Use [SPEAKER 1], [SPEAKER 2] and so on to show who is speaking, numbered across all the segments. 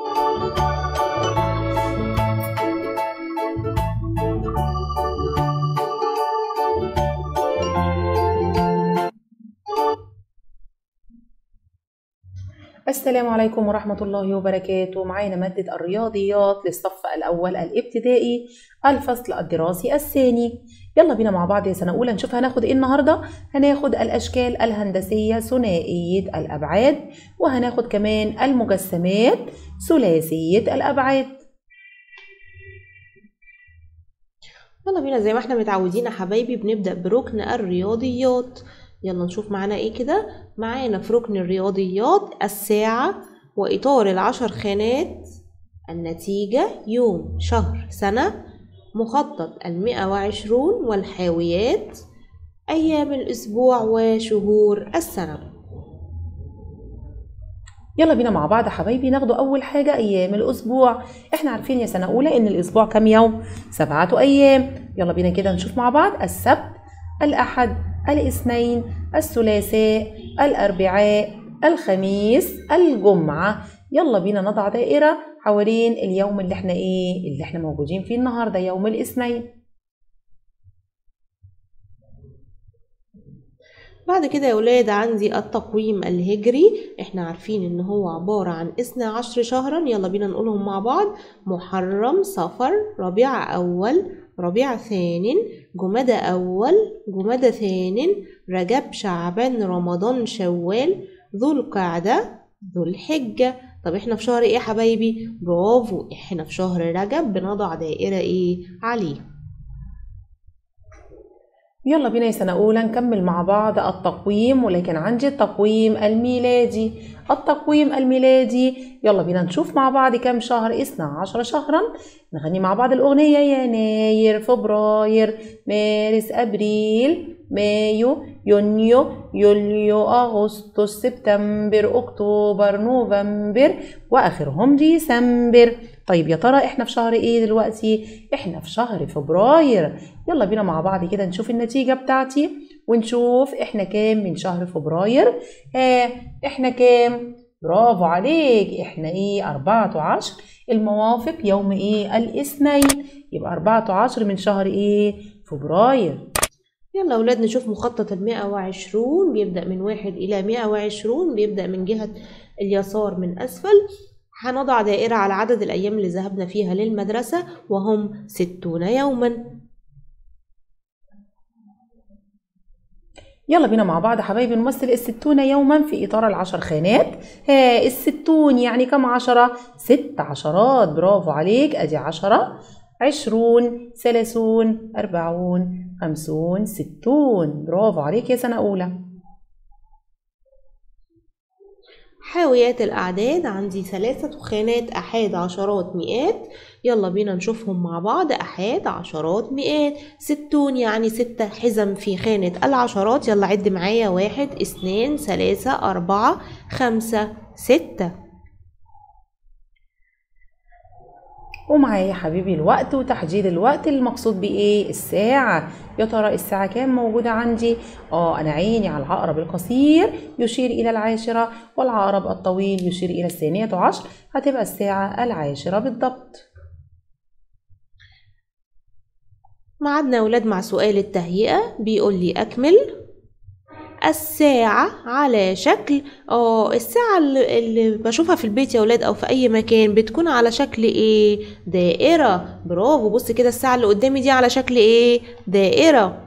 [SPEAKER 1] السلام عليكم ورحمة الله وبركاته معانا مادة الرياضيات للصف الأول الابتدائي الفصل الدراسي الثاني يلا بينا مع بعض يا سنة أولى نشوف هناخد إيه النهاردة هناخد الأشكال الهندسية ثنائية الأبعاد وهناخد كمان المجسمات ثلاثية الأبعاد
[SPEAKER 2] يلا بينا زي ما احنا متعودين يا حبايبي بنبدأ بركن الرياضيات يلا نشوف معانا ايه كده معانا في ركن الرياضيات الساعة وإطار العشر خانات النتيجة يوم شهر سنة مخطط المئة وعشرون والحاويات أيام الأسبوع وشهور السنة
[SPEAKER 1] يلا بينا مع بعض يا حبايبي ناخدوا أول حاجة أيام الأسبوع إحنا عارفين يا سنة أولى إن الأسبوع كام يوم؟ سبعة أيام يلا بينا كده نشوف مع بعض السبت الأحد الاثنين الثلاثاء الأربعاء الخميس الجمعة يلا بينا نضع دائرة حوالين اليوم اللي احنا ايه اللي احنا موجودين فيه النهاردة يوم الاثنين
[SPEAKER 2] بعد كده يا ولاد عندي التقويم الهجري احنا عارفين ان هو عبارة عن اثنى عشر شهرا يلا بينا نقولهم مع بعض محرم صفر ربيع اول ربيع ثان جمادى أول جمادى ثان رجب شعبان رمضان شوال ذو القعدة ذو الحجة طب احنا في شهر ايه يا حبايبي برافو احنا في شهر رجب بنضع دائرة ايه عليه
[SPEAKER 1] يلا بينا يا سنة أولى نكمل مع بعض التقويم ولكن عندي التقويم الميلادي التقويم الميلادي يلا بينا نشوف مع بعض كام شهر اثنا عشر شهرا نغني مع بعض الأغنية يناير فبراير مارس أبريل مايو يونيو يوليو أغسطس سبتمبر أكتوبر نوفمبر وآخرهم ديسمبر طيب يا ترى احنا في شهر ايه دلوقتي احنا في شهر فبراير يلا بينا مع بعض كده نشوف النتيجة بتاعتي ونشوف احنا كام من شهر فبراير ها آه احنا كام برافو عليك احنا ايه أربعة عشر الموافق يوم ايه الاثنين يبقى أربعة عشر من شهر ايه فبراير
[SPEAKER 2] يلا أولاد نشوف مخطط المئة وعشرون بيبدأ من واحد إلى مئة وعشرون بيبدأ من جهة اليسار من أسفل هنضع دائرة على عدد الأيام اللي ذهبنا فيها للمدرسة وهم ستون يوما
[SPEAKER 1] يلا بينا مع بعض حبايبي نمثل الستون يوما في إطار العشر خانات ها الستون يعني كم عشرة؟ ست عشرات برافو عليك أدي عشرة عشرون ثلاثون أربعون خمسون ستون برافو عليك يا سنة أولى
[SPEAKER 2] حاويات الأعداد عندي ثلاثة خانات أحاد عشرات مئات يلا بينا نشوفهم مع بعض أحاد عشرات مئات ستون يعني ستة حزم في خانة العشرات يلا عد معايا واحد اثنين ثلاثة أربعة خمسة ستة
[SPEAKER 1] ومعايا يا حبيبي الوقت وتحديد الوقت المقصود بإيه الساعة يا ترى الساعة كام موجودة عندي اه أنا عيني على العقرب القصير يشير إلى العاشرة والعقرب الطويل يشير إلى الثانية عشر هتبقى الساعة العاشرة بالضبط
[SPEAKER 2] معادنا يا ولاد مع سؤال التهيئة بيقول لي أكمل الساعة على شكل اه الساعة اللي, اللي بشوفها في البيت يا ولاد او في اي مكان بتكون على شكل ايه دائرة برافو بص كده الساعة اللي قدامي دي على شكل ايه دائرة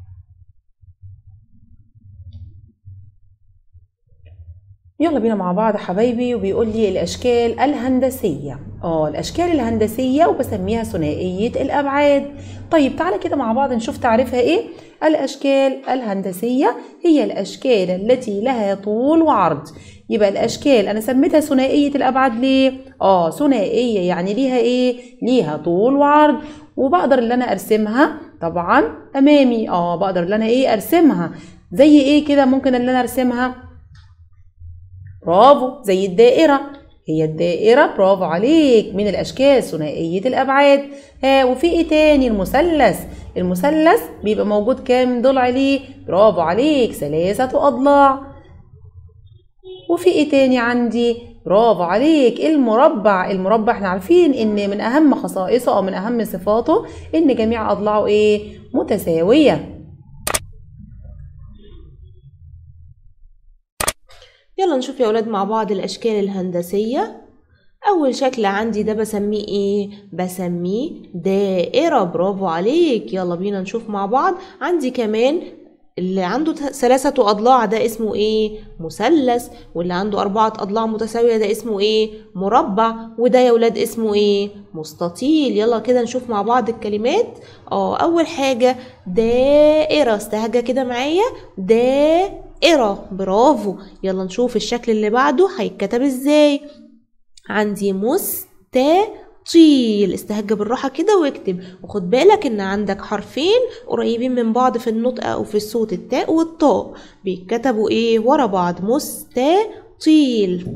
[SPEAKER 1] يلا بينا مع بعض حبايبي وبيقول لي الاشكال الهندسيه اه الاشكال الهندسيه وبسميها ثنائيه الابعاد طيب تعالى كده مع بعض نشوف تعريفها ايه الاشكال الهندسيه هي الاشكال التي لها طول وعرض يبقى الاشكال انا سميتها ثنائيه الابعاد ليه اه ثنائيه يعني ليها ايه ليها طول وعرض وبقدر اللي انا ارسمها طبعا امامي اه بقدر اللي انا ايه ارسمها زي ايه كده ممكن اللي انا ارسمها برافو زي الدائرة هي الدائرة برافو عليك من الأشكال ثنائية الأبعاد ها وفي إيه تاني المثلث المثلث بيبقى موجود كام ضلع ليه برافو عليك ثلاثة أضلاع وفي إيه تاني عندي برافو عليك المربع المربع احنا عارفين ان من اهم خصائصه او من اهم صفاته ان جميع اضلاعه ايه متساويه
[SPEAKER 2] يلا نشوف يا ولاد مع بعض الأشكال الهندسية أول شكل عندي ده بسميه إيه؟ بسميه دائرة برافو عليك يلا بينا نشوف مع بعض عندي كمان اللي عنده ت- ثلاثة أضلاع ده اسمه إيه؟ مثلث واللي عنده أربعة أضلاع متساوية ده اسمه إيه؟ مربع وده يا ولاد اسمه إيه؟ مستطيل يلا كده نشوف مع بعض الكلمات اه أول حاجة دائرة استهجى كده معايا دائرة برافو يلا نشوف الشكل اللي بعده هيتكتب ازاي عندي مستطيل استهج بالراحة كده واكتب وخد بالك ان عندك حرفين قريبين من بعض في النطق او في الصوت التاء والطاء بيتكتبوا ايه ورا بعض مستطيل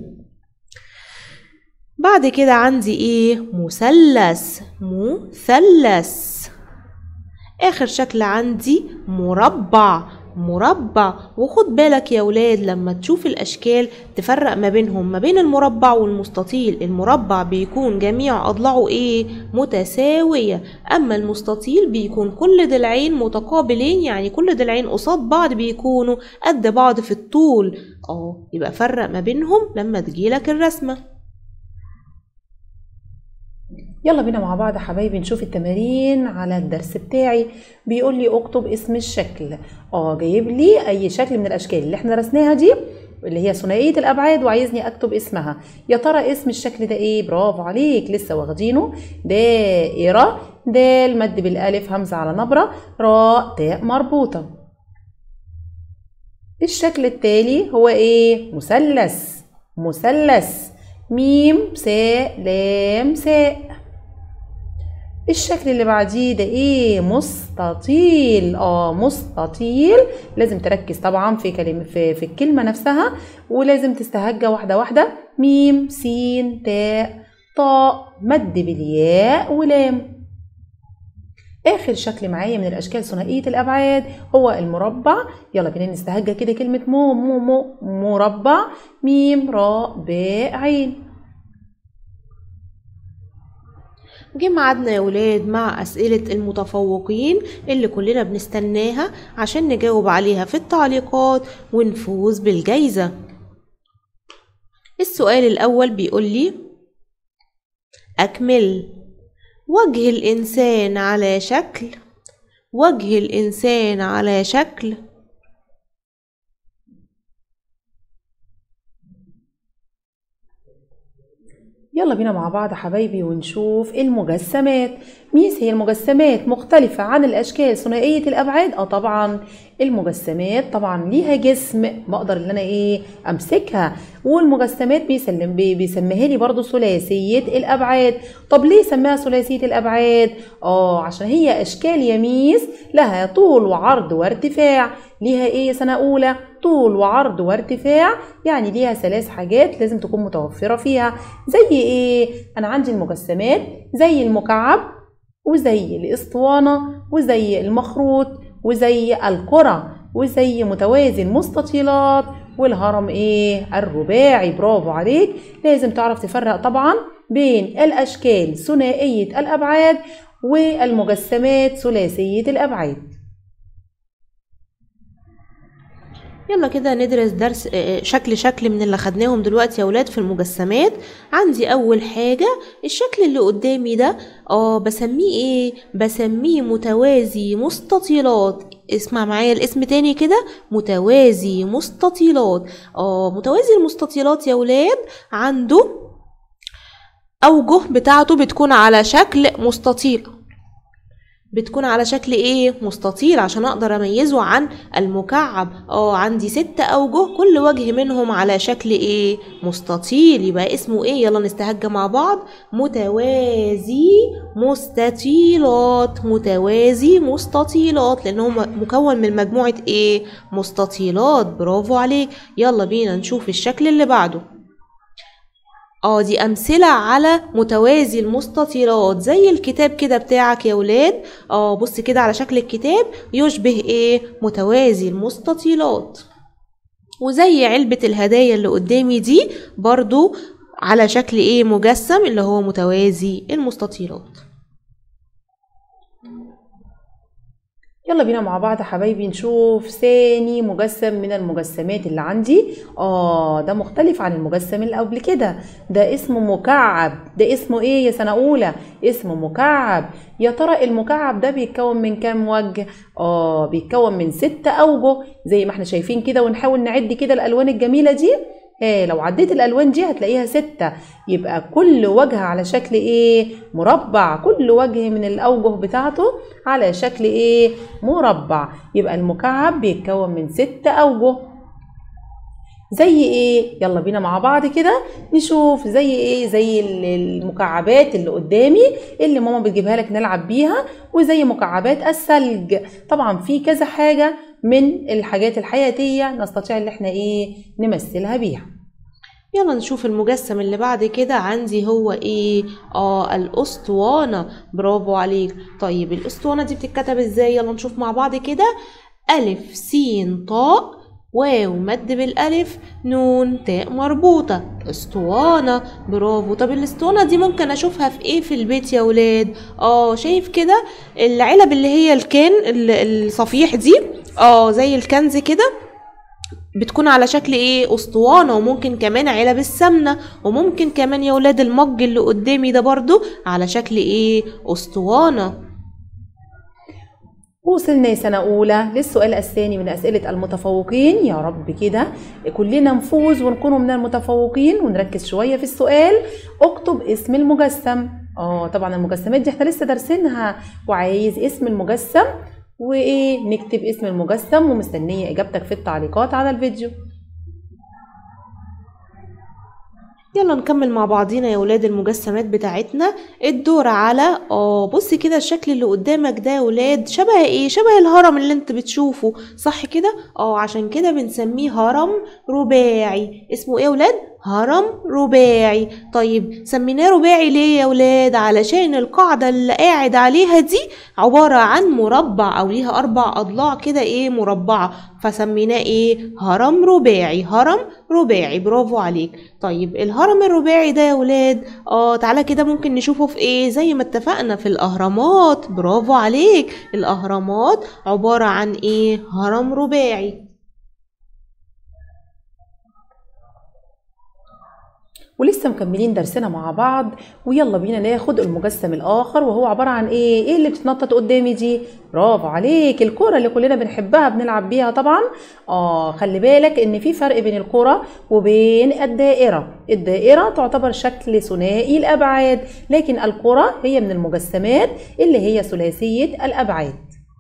[SPEAKER 2] بعد كده عندي ايه مثلث مثلث اخر شكل عندي مربع مربع وخد بالك يا ولاد لما تشوف الاشكال تفرق ما بينهم ما بين المربع والمستطيل المربع بيكون جميع اضلاعه ايه متساويه اما المستطيل بيكون كل ضلعين متقابلين يعني كل ضلعين قصاد بعض بيكونوا قد بعض في الطول اه يبقى فرق ما بينهم لما تجيلك الرسمه
[SPEAKER 1] يلا بينا مع بعض يا حبايبي نشوف التمارين على الدرس بتاعي بيقول لي اكتب اسم الشكل اه جايب لي اي شكل من الاشكال اللي احنا رسناها دي اللي هي ثنائيه الابعاد وعايزني اكتب اسمها يا ترى اسم الشكل ده ايه برافو عليك لسه واخدينه دائره دال مد بالالف همزه على نبره راء تاء مربوطه الشكل التالي هو ايه مثلث مثلث ميم ساء لام ساء الشكل اللي بعديه ده ايه مستطيل اه مستطيل لازم تركز طبعا في كلمة في, في الكلمة نفسها ولازم تستهجى واحدة واحدة ميم سين تاء طاء مد بالياء ولام اخر شكل معايا من الاشكال ثنائيه الابعاد هو المربع يلا بينا نستهجى كده كلمه مو مو مو مربع ميم راء باء عين
[SPEAKER 2] جه ميعادنا يا ولاد مع أسئلة المتفوقين اللي كلنا بنستناها عشان نجاوب عليها في التعليقات ونفوز بالجايزة السؤال الأول بيقول لي أكمل وجه الإنسان على شكل وجه الإنسان على شكل
[SPEAKER 1] يلا بينا مع بعض حبايبي ونشوف المجسمات ميس هي المجسمات مختلفة عن الأشكال ثنائية الأبعاد؟ اه طبعا المجسمات طبعا ليها جسم بقدر ان انا ايه امسكها والمجسمات بيسلم بي بيسميها لي برضو ثلاثية الأبعاد طب ليه سماها ثلاثية الأبعاد؟ اه عشان هي أشكال يميس لها طول وعرض وارتفاع ليها ايه سنة أولى؟ طول وعرض وارتفاع يعني ليها ثلاث حاجات لازم تكون متوفرة فيها زي ايه؟ أنا عندي المجسمات زي المكعب وزي الاسطوانة وزي المخروط وزي الكرة وزي متوازي المستطيلات والهرم ايه الرباعي برافو عليك لازم تعرف تفرق طبعا بين الاشكال ثنائية الابعاد والمجسمات ثلاثية الابعاد
[SPEAKER 2] يلا كده ندرس درس آه، شكل شكل من اللي خدناهم دلوقتي يا ولاد في المجسمات عندي اول حاجة الشكل اللي قدامي ده اه بسميه ايه بسميه متوازي مستطيلات اسمع معايا الاسم تاني كده متوازي مستطيلات اه متوازي المستطيلات يا ولاد عنده اوجه بتاعته بتكون على شكل مستطيل بتكون على شكل ايه مستطيل عشان اقدر اميزه عن المكعب اه عندي ست اوجه كل وجه منهم على شكل ايه مستطيل يبقى اسمه ايه يلا نستهجى مع بعض متوازي مستطيلات متوازي مستطيلات لان هو مكون من مجموعة ايه مستطيلات برافو عليك يلا بينا نشوف الشكل اللي بعده اه دي امثله على متوازي المستطيلات زي الكتاب كده بتاعك يا ولاد اه بص كده على شكل الكتاب يشبه ايه متوازي المستطيلات وزي علبة الهدايا اللي قدامي دي برضو على شكل ايه مجسم اللي هو متوازي المستطيلات
[SPEAKER 1] يلا بينا مع بعض يا حبايبي نشوف ثاني مجسم من المجسمات اللي عندي اه ده مختلف عن المجسم اللي قبل كده ده اسمه مكعب ده اسمه ايه يا سنة اولى اسمه مكعب يا ترى المكعب ده بيتكون من كام وجه اه بيتكون من ست اوجه زي ما احنا شايفين كده ونحاول نعد كده الالوان الجميلة دي ايه لو عديت الالوان دي هتلاقيها ستة يبقى كل وجه على شكل ايه مربع كل وجه من الاوجه بتاعته على شكل ايه مربع يبقى المكعب بيتكون من ست اوجه زي ايه يلا بينا مع بعض كده نشوف زي ايه زي المكعبات اللي قدامي اللي ماما بتجيبها لك نلعب بيها وزي مكعبات الثلج طبعا في كذا حاجه من الحاجات الحياتيه نستطيع ان احنا ايه نمثلها بيها
[SPEAKER 2] يلا نشوف المجسم اللي بعد كده عندي هو ايه اه الاسطوانة برافو عليك طيب الاسطوانة دي بتتكتب ازاي يلا نشوف مع بعض كده الف س طاء واو مد بالالف نون تاء مربوطة اسطوانة برافو طب الاسطوانة دي ممكن اشوفها في ايه في البيت يا ولاد اه شايف كده العلب اللي هي الكان الصفيح دي اه زي الكنز كده بتكون على شكل ايه اسطوانه وممكن كمان علب السمنه وممكن كمان يا ولاد المج اللي قدامي ده برضو على شكل ايه اسطوانه
[SPEAKER 1] وصلنا يا سنة أولى للسؤال الثاني من أسئلة المتفوقين يا رب كده كلنا نفوز ونكونوا من المتفوقين ونركز شوية في السؤال اكتب اسم المجسم اه طبعا المجسمات دي احنا لسه دارسينها وعايز اسم المجسم وايه نكتب اسم المجسم ومستنيه اجابتك في التعليقات على الفيديو
[SPEAKER 2] يلا نكمل مع بعضينا يا ولاد المجسمات بتاعتنا الدور على اه بصي كده الشكل اللي قدامك ده يا ولاد شبه ايه شبه الهرم اللي انت بتشوفه صح كده اه عشان كده بنسميه هرم رباعي اسمه ايه يا ولاد هرم رباعي طيب سميناه رباعي ليه يا ولاد علشان القاعدة اللي قاعد عليها دي عبارة عن مربع أو ليها أربع أضلاع كده إيه مربعة فسميناه إيه هرم رباعي هرم رباعي برافو عليك طيب الهرم الرباعي ده يا ولاد اه تعالى كده ممكن نشوفه في ايه زي ما اتفقنا في الاهرامات برافو عليك الاهرامات عبارة عن ايه هرم رباعي
[SPEAKER 1] ولسه مكملين درسنا مع بعض ويلا بينا ناخد المجسم الاخر وهو عباره عن ايه ايه اللي بتتنطط قدامي دي برافو عليك الكره اللي كلنا بنحبها بنلعب بيها طبعا اه خلي بالك ان في فرق بين الكره وبين الدائره الدائره تعتبر شكل ثنائي الابعاد لكن الكره هي من المجسمات اللي هي ثلاثيه الابعاد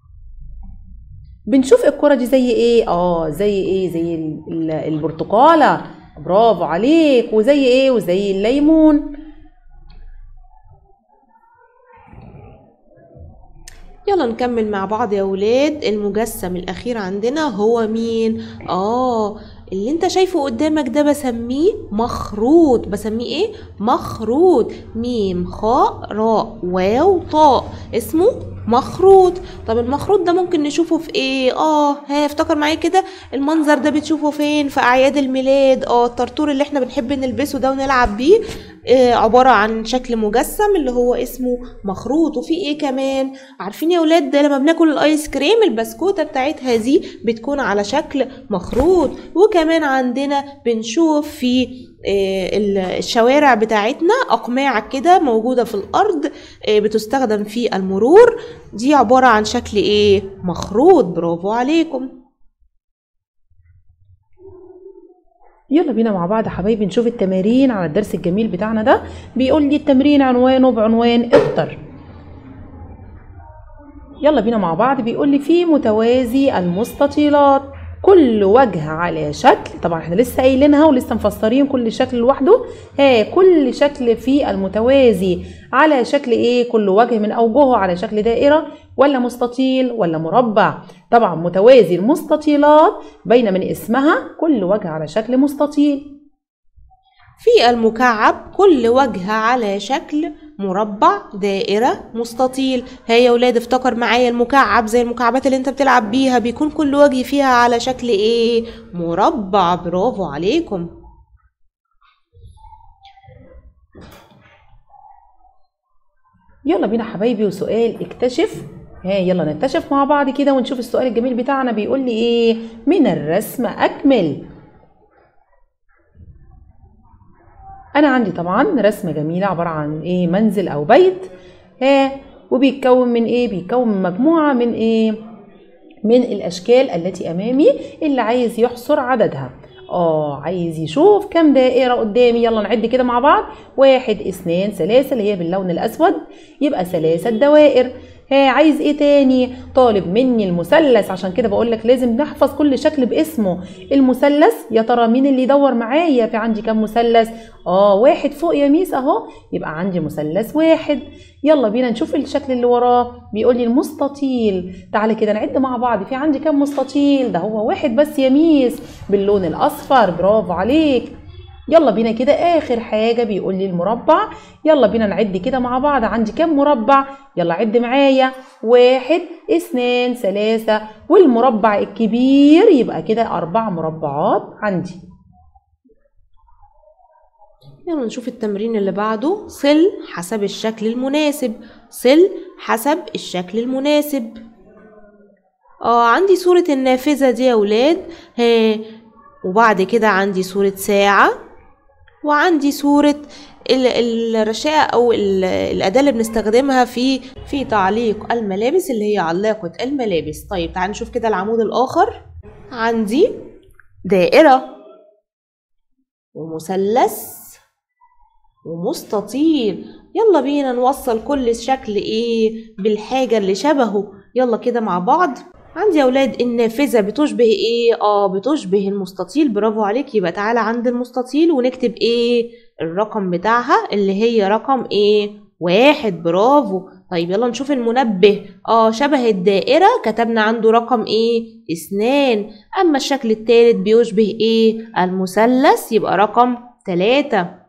[SPEAKER 1] بنشوف الكره دي زي ايه اه زي ايه زي البرتقاله برافو عليك وزي ايه وزي الليمون
[SPEAKER 2] يلا نكمل مع بعض يا ولاد المجسم الاخير عندنا هو مين اه اللي انت شايفه قدامك ده بسميه مخروط بسميه ايه مخروط ميم خاء راء واو طاء اسمه مخروط طب المخروط ده ممكن نشوفه في ايه اه ها افتكر معايا كده المنظر ده بتشوفه فين في اعياد الميلاد اه الطرطور اللي احنا بنحب نلبسه ده ونلعب بيه آه عبارة عن شكل مجسم اللي هو اسمه مخروط وفي ايه كمان عارفين يا ولاد ده لما بناكل الايس كريم البسكوتة بتاعتها دي بتكون على شكل مخروط وكمان عندنا بنشوف في الشوارع بتاعتنا أقماع كده موجودة في الأرض بتستخدم في المرور دي عبارة عن شكل إيه مخروط برافو عليكم
[SPEAKER 1] يلا بينا مع بعض يا حبايبي نشوف التمارين على الدرس الجميل بتاعنا ده بيقول لي التمرين عنوانه بعنوان اختر يلا بينا مع بعض بيقول لي في متوازي المستطيلات كل وجه على شكل طبعا احنا لسه قايلينها ولسه مفسرين كل شكل لوحده ها كل شكل في المتوازي على شكل ايه كل وجه من اوجهه على شكل دائره ولا مستطيل ولا مربع طبعا متوازي المستطيلات بين من اسمها كل وجه على شكل مستطيل
[SPEAKER 2] في المكعب كل وجه على شكل مربع دائرة مستطيل هيا يا ولاد افتكر معايا المكعب زي المكعبات اللي انت بتلعب بيها بيكون كل وجه فيها على شكل ايه مربع برافو عليكم
[SPEAKER 1] يلا بينا حبايبي وسؤال اكتشف ها يلا نكتشف مع بعض كده ونشوف السؤال الجميل بتاعنا بيقول لي ايه من الرسم اكمل انا عندي طبعا رسمه جميله عباره عن ايه منزل او بيت ها وبيتكون من ايه بيتكون من مجموعه من ايه من الاشكال التي امامي اللي عايز يحصر عددها اه عايز يشوف كم دائره قدامي يلا نعد كده مع بعض واحد اثنين ثلاثه اللي هي باللون الاسود يبقى ثلاثه دوائر ها عايز ايه تاني طالب مني المثلث عشان كده بقول لك لازم نحفظ كل شكل باسمه المثلث يا ترى مين اللي يدور معايا في عندي كام مثلث اه واحد فوق يا ميس اهو يبقى عندي مثلث واحد يلا بينا نشوف الشكل اللي وراه بيقول لي المستطيل تعالى كده نعد مع بعض في عندي كام مستطيل ده هو واحد بس يا ميس باللون الاصفر برافو عليك يلا بينا كده اخر حاجه بيقول لي المربع يلا بينا نعد كده مع بعض عندي كام مربع يلا عد معايا واحد اثنين ثلاثة والمربع الكبير يبقى كده اربع مربعات عندي
[SPEAKER 2] يلا نشوف التمرين اللي بعده صل حسب الشكل المناسب صل حسب الشكل المناسب اه عندي صورة النافذة دي يا ولاد ها وبعد كده عندي صورة ساعة وعندي صورة ال- الرشاقة أو ال- الأداة اللي بنستخدمها في في تعليق الملابس اللي هي علاقة الملابس طيب تعال نشوف كده العمود الآخر عندي دائرة ومثلث ومستطيل يلا بينا نوصل كل شكل ايه بالحاجة اللي شبهه يلا كده مع بعض عندي يا اولاد النافذة بتشبه ايه اه بتشبه المستطيل برافو عليك يبقى تعالى عند المستطيل ونكتب ايه الرقم بتاعها اللي هي رقم ايه واحد برافو طيب يلا نشوف المنبه اه شبه الدائرة كتبنا عنده رقم ايه اثنان اما الشكل التالت بيشبه ايه المثلث يبقى رقم تلاتة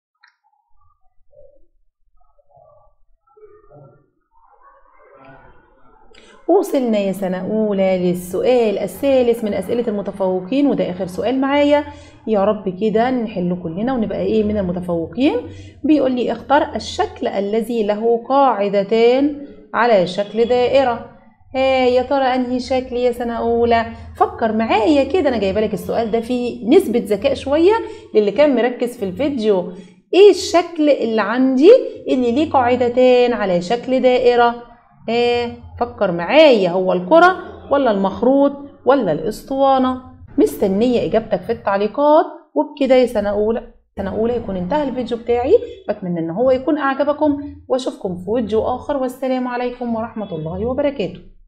[SPEAKER 1] وصلنا يا سنة أولى للسؤال الثالث من أسئلة المتفوقين وده آخر سؤال معايا يا رب كده نحله كلنا ونبقى إيه من المتفوقين بيقول لي اختر الشكل الذي له قاعدتان على شكل دائرة ها يا ترى أنهي شكل يا سنة أولى فكر معايا كده أنا جايبة لك السؤال ده فيه نسبة ذكاء شوية للي كان مركز في الفيديو إيه الشكل اللي عندي اللي ليه قاعدتان على شكل دائرة ايه فكر معايا هو الكرة ولا المخروط ولا الاسطوانة مستنية اجابتك في التعليقات وبكده يا سنة اولى سنة اولى يكون انتهى الفيديو بتاعي بتمنى ان هو يكون اعجبكم واشوفكم في فيديو اخر والسلام عليكم ورحمة الله وبركاته